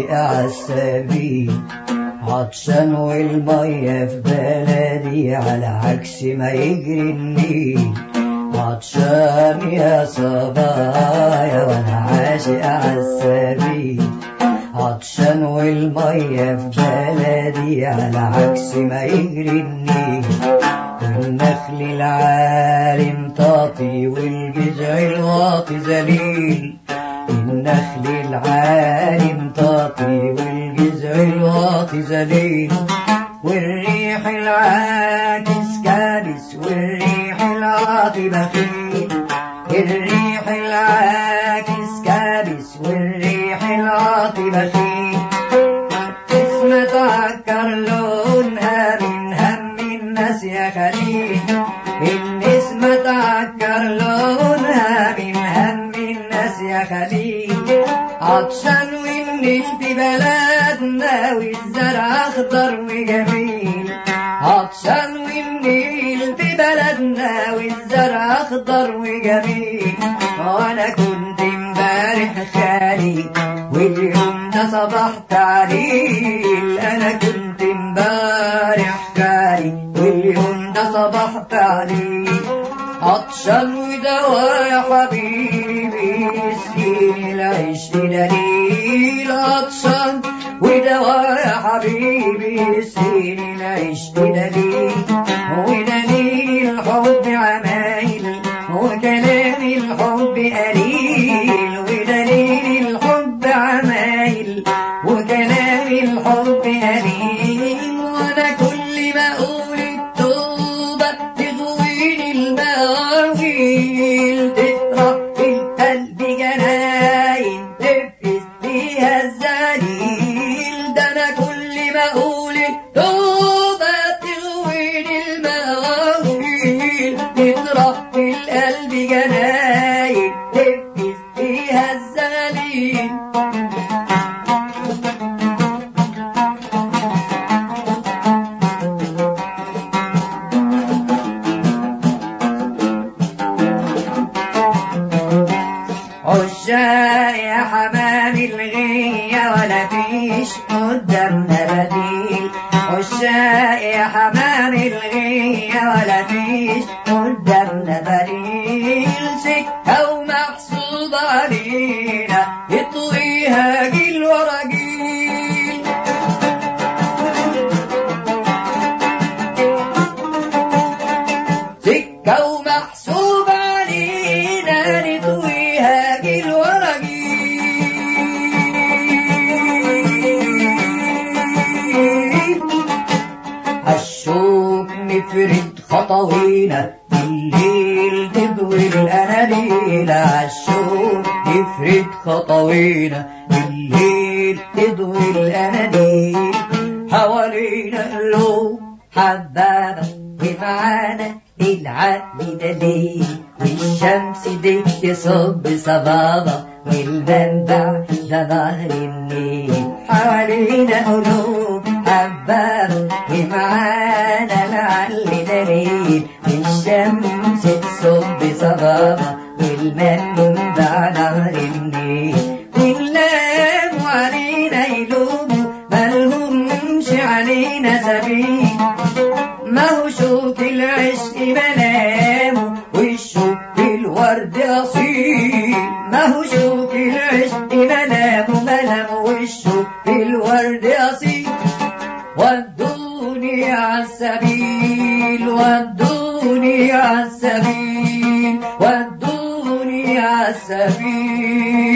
عاشق عالسبيل عطشان والمية في بلدي على عكس ما يجري النيل عطشان يا صبايا وانا عاشق عالسبيل عطشان والمية في بلدي على عكس ما يجري النيل النخل العالم طاطي والجذع الواطي ذليل النخل العالم طاطي والجذع الواطي ذليل والريح العاكس كابس والريح العاطي بخيل الريح العاكس كابس والريح العاطي بخيل اسم تعكر لونها من هم الناس يا خليل الاسم تعكر لونها من هم الناس يا خليل عطشان والنيل في بلدنا والزرع اخضر وجميل عطشان والنيل في بلدنا والزرع اخضر وجميل وانا كنت امبارح خالي واليوم ده صبحت عليل انا كنت امبارح خالي واليوم ده صبحت عليل عطشان ودوا يا حبيبي سنين العيش دليل عطشان ودوا يا حبيبي سنين العيش دليل ودليل الحب عمايل وكلام الحب قليل ودليل الحب عمايل وكلام الحب قليل وانا كل ما اقول التوبه تغويني المواويل تطرح في القلب جناين تفقس فيها الزليل ده انا كل ما اقول التوبه تغويني المواويل تطرح في القلب جناين تفقس فيها الزليل عشاق يا حمام الغية ولا فيش قدامنا بديل عشاق يا حمام الغية ولا فيش قدامنا بديل سكة ومحسوب علينا يطويها جيل ورا جيل سكة ومحسوب علينا نطويها جيل ورا جيل الشوق نفرد خطوينا بالليل تضوي الأناديل الشوق نفرد خطوينا بالليل تضوي الأناديل حوالينا قلوب حبابة ومعانا العقل دليل والشمس دي تصب صبابة والمنبع ده نهر النيل حوالينا قلوب حبابة ومعانا العقل دليل والشمس تصب صبابة والمنبع نهر النيل ونلام علينا يلوموا ملهمش علينا سبيل ما هو شوق العشق منامه والشوق الورد أصيل ما هو شوق العشق منامه منامه والشوق الورد أصيل ودوني عالسبيل ودوني عالسبيل ودوني عالسبيل